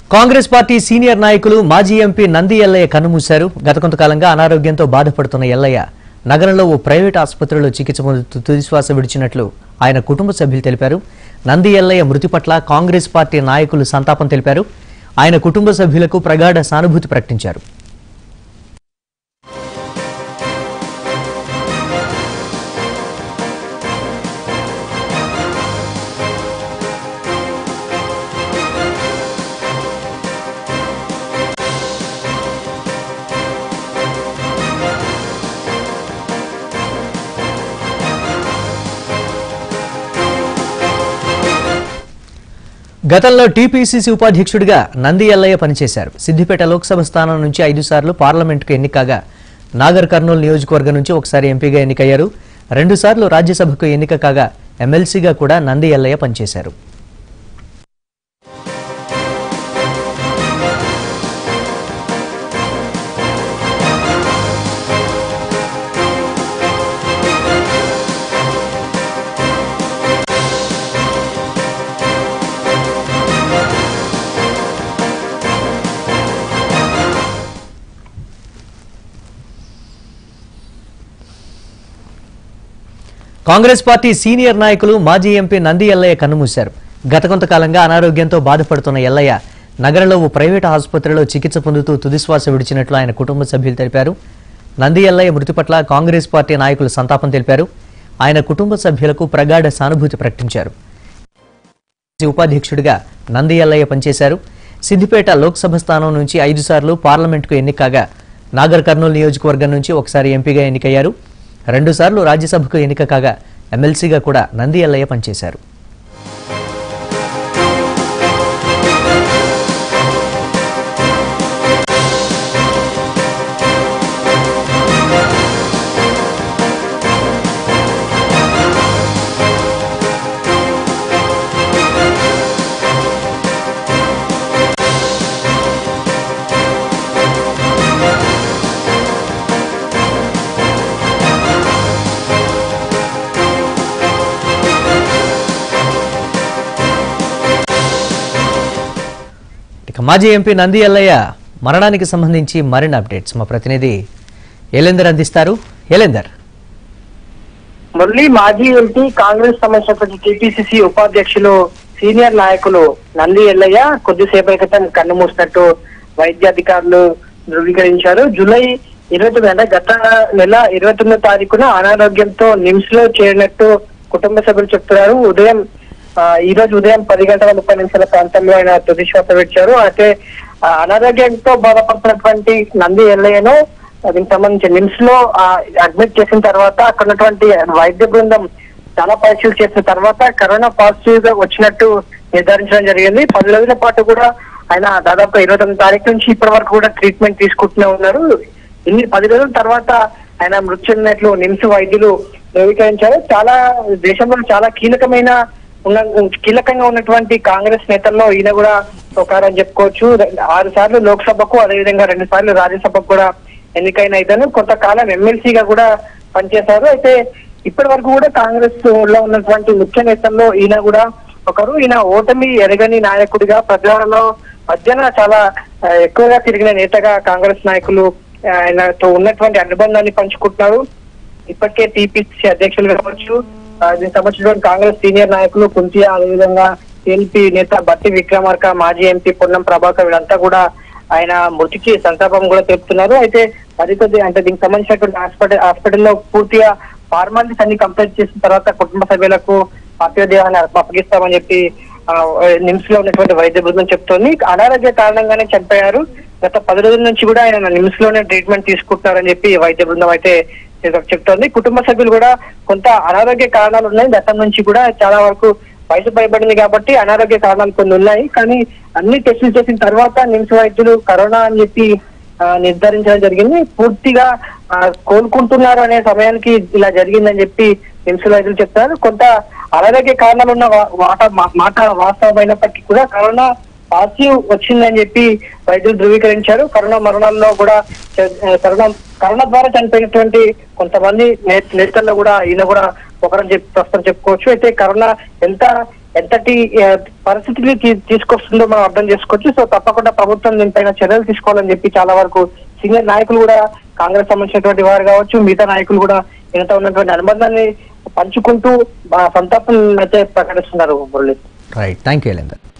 Congress party senior నాయకులు మాజీ MP Nandi Ellaiah కన్నుమూశారు గత కొంతకాలంగా అనారోగ్యంతో బాధపడుతున్న ఎల్లయ్య నగరంలో ఓ ప్రైవేట్ ఆసుపత్రిలో చికిత్స పొందుతూ తుదిశ్వాస విడిచినట్లు ఆయన కుటుంబ సభ్యులు తెలిపారు నంది ఎల్లయ్య మృతి పట్ల కాంగ్రెస్ పార్టీ నాయకులు సంతాపం తెలిపారు ఆయన కుటుంబ సభ్యులకు ప్రగాఢ సానుభూతి ప్రకటించారు గతంలో టీపీసీసీ ఉపాధ్యక్షుడిగా నంది ఎల్లయ్య పనిచేశారు సిద్దిపేట లోక్సభ స్థానం నుంచి ఐదు సార్లు పార్లమెంటుకు ఎన్నికగా నాగర్ కర్నూలు నియోజకవర్గం నుంచి ఒకసారి ఎంపీగా ఎన్నికయ్యారు రెండుసార్లు రాజ్యసభకు ఎన్నిక కాగా ఎమ్మెల్సీగా కూడా నంది ఎల్లయ్య పనిచేశారు కాంగ్రెస్ పార్టీ సీనియర్ నాయకులు మాజీ ఎంపీ నంది ఎల్లయ్య కన్నుమూశారు గత కొంతకాలంగా అనారోగ్యంతో బాధపడుతున్న ఎల్లయ్య నగరంలో ఓ ప్రైవేట్ ఆసుపత్రిలో చికిత్స పొందుతూ తుదిశ్వాస విడిచినట్లు ఆయన కుటుంబ సభ్యులు తెలిపారు నంది ఎల్లయ్య మృతి పట్ల కాంగ్రెస్ పార్టీ నాయకులు సంతాపం తెలిపారు ఆయన కుటుంబ సభ్యులకు ప్రగాఢ సానుభూతి ప్రకటించారు ఉపాధ్యక్షుడిగా నంది ఎల్లయ్య పనిచేశారు సిద్దిపేట లోక్సభ స్థానం నుంచి ఐదు సార్లు పార్లమెంటుకు ఎన్నికగా నాగర్ కర్నూలు నియోజకవర్గం నుంచి ఒకసారి ఎంపీగా ఎన్నికయ్యారు రెండుసార్లు రాజ్యసభకు ఎన్నిక కాగా ఎమ్మెల్సీగా కూడా నంది ఎల్లయ్య పనిచేశారు ఇక మాజీ ఎంపీ నంది ఎల్లయ్య మరణానికి సంబంధించి మరిన్ని అప్డేట్స్ మా ప్రతినిధి ఏలేందర్ అందిస్తారు ఏలేందర్ మురళి మాజీ ఎంపీ కాంగ్రెస్ సంబంధించినటువంటి టీపీసీసీ ఉపాధ్యక్షులు సీనియర్ నాయకులు నంది ఎల్లయ్య కొద్దిసేపటి క్రితం కన్ను మూసినట్టు వైద్యాధికారులు ధృవీకరించారు జూలై ఇరవై తొమ్మిది అంటే గత నెల ఇరవై తొమ్మిదో తారీఖున అనారోగ్యంతో నిమ్స్ లో చేరినట్టు కుటుంబ సభ్యులు చెప్తున్నారు ఉదయం ఆ, ఈ రోజు ఉదయం పది గంటల ముప్పై నిమిషాల ప్రాంతంలో ఆయన తుది శ్వాస విడిచారు అయితే ఆ, అనారోగ్యంతో బాధపడుతున్నటువంటి నంది ఎల్లయ్యను దీనికి సంబంధించి నిమ్స్ లో అడ్మిట్ చేసిన తర్వాత అక్కడ ఉన్నటువంటి వైద్య బృందం చాలా పరీక్షలు చేసిన తర్వాత కరోనా పాజిటివ్ గా వచ్చినట్టు నిర్ధారించడం జరిగింది పది రోజుల పాటు కూడా ఆయన దాదాపు ఇరవై తొమ్మిది తారీఖు నుంచి ఇప్పటి వరకు కూడా ట్రీట్మెంట్ తీసుకుంటూనే ఉన్నారు ఇన్ని పది రోజుల తర్వాత ఆయన మృతి చెందినట్లు నిమ్స్ వైద్యులు ధృవీకరించారు చాలా దేశంలో చాలా కీలకమైన ఉన్న కీలకంగా ఉన్నటువంటి కాంగ్రెస్ నేతల్లో ఈయన కూడా ఒకరని చెప్పుకోవచ్చు ఆరు సార్లు లోక్సభకు అదేవిధంగా రెండు సార్లు రాజ్యసభకు కూడా ఎన్నికైన ఇతను కొంతకాలం ఎమ్మెల్సీగా కూడా పనిచేశారు అయితే ఇప్పటి వరకు కూడా కాంగ్రెస్ లో ఉన్నటువంటి ముఖ్య నేతల్లో ఈయన కూడా ఒకరు ఈయన ఓటమి ఎరగని నాయకుడిగా ప్రజలలో మధ్యన చాలా ఆ, ఎక్కువగా తిరిగిన నేతగా కాంగ్రెస్ నాయకులు ఆ, ఆయనతో ఉన్నటువంటి అనుబంధాన్ని పంచుకుంటున్నారు ఇప్పటికే టీపీసీ అధ్యక్షులు కావచ్చు ఆ, దీనికి సంబంధించినటువంటి కాంగ్రెస్ సీనియర్ నాయకులు కుంతియా అదేవిధంగా ఎల్పీ నేత బట్టి విక్రమార్క మాజీ ఎంపీ పొన్నం ప్రభాకర్ వీళ్ళంతా కూడా ఆయన మృతికి సంతాపం కూడా తెలుపుతున్నారు అయితే అది కొద్ది అంటే దీనికి సంబంధించినటువంటి హాస్పిటల్ హాస్పిటల్లో పూర్తిగా ఫార్మాలిటీస్ అన్ని కంప్లీట్ చేసిన తర్వాత కుటుంబ సభ్యులకు పార్థివదేహాన్ని అప్పగిస్తామని చెప్పి ఆ, నిమ్స్ లో ఉన్నటువంటి వైద్య బృందం చెప్తోంది అనారోగ్య కారణంగానే చనిపోయారు గత పది రోజుల నుంచి కూడా ఆయన నిమ్స్ లోనే ట్రీట్మెంట్ తీసుకుంటున్నారని చెప్పి వైద్య బృందం అయితే చెప్తోంది కుటుంబ సభ్యులు కూడా కొంత అనారోగ్య కారణాలు ఉన్నాయి గతం నుంచి కూడా చాలా వరకు వయసు పైబడింది కాబట్టి అనారోగ్య కారణాలు కొన్ని ఉన్నాయి కానీ అన్ని టెస్టులు చేసిన తర్వాత నిమ్స్ వైద్యులు కరోనా అని చెప్పి ఆ, నిర్ధారించడం జరిగింది పూర్తిగా ఆ, కోలుకుంటున్నారు అనే సమయానికి ఇలా జరిగిందని చెప్పి నిమ్స్ వైద్యులు చెప్తారు కొంత అనారోగ్య కారణాలు ఉన్న వా- మాట మా- మాట వాస్తవమైనప్పటికీ కూడా కరోనా పాజిటివ్ వచ్చిందని చెప్పి వైద్యులు ధృవీకరించారు కరోనా మరణాల్లో కూడా చ- ఆ, కరోనా కరోనా ద్వారా చనిపోయినటువంటి కొంతమంది నే- నేతల్లో కూడా ఈయన కూడా ఒకరని చెప్పి ప్రస్తుతం చెప్పుకోవచ్చు అయితే కరోనా ఎంత ఎంతటి ఆ, పరిస్థితిని తీ- తీసుకొస్తుందో మనం అర్థం చేసుకోవచ్చు సో తప్పకుండా ప్రభుత్వం దీనిపైన చర్యలు తీసుకోవాలని చెప్పి చాలా వరకు సీనియర్ నాయకులు కూడా కాంగ్రెస్ సంబంధించినటువంటి వారు కావచ్చు మిగతా నాయకులు కూడా ఈయనతో ఉన్నటువంటి అనుబంధాన్ని పంచుకుంటూ ఆ, సంతాపం అయితే ప్రకటిస్తున్నారు Murali right thank you Elender